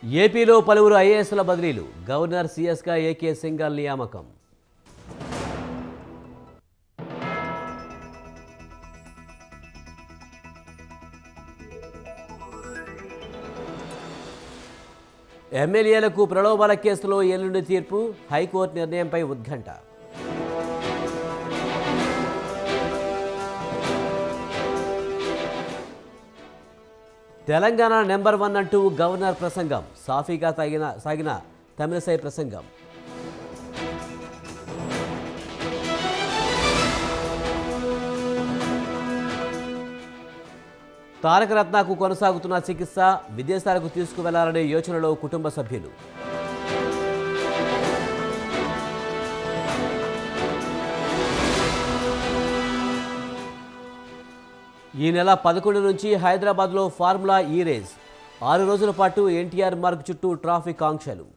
ఏపీలో పలువురు ఐఏఎస్ల బదిలీలు గవర్నర్ సీఎస్గా ఏకే సింగల్ నియామకం ఎమ్మెల్యేలకు ప్రలోభాల కేసులో ఎల్లుండి తీర్పు హైకోర్టు నిర్ణయంపై ఉత్కంఠ తెలంగాణ నెంబర్ వన్ అంటూ గవర్నర్ ప్రసంగం సాఫీగా సాగిన సాగిన తమిళసై ప్రసంగం తారక రత్నకు కొనసాగుతున్న చికిత్స విదేశాలకు తీసుకువెళ్లాలనే యోచనలో కుటుంబ సభ్యులు ఈ నెల పదకొండు నుంచి హైదరాబాద్లో ఫార్ములా ఈ రేస్ ఆరు రోజుల పాటు ఎన్టీఆర్ మార్గ్ చుట్టూ ట్రాఫిక్ ఆంక్షలు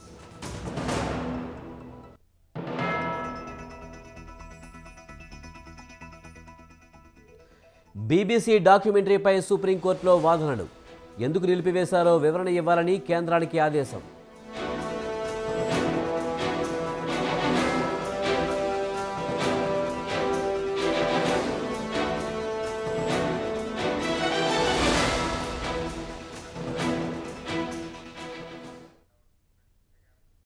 బీబీసీ డాక్యుమెంటరీపై సుప్రీంకోర్టులో వాదనలు ఎందుకు నిలిపివేశారో వివరణ ఇవ్వాలని కేంద్రానికి ఆదేశం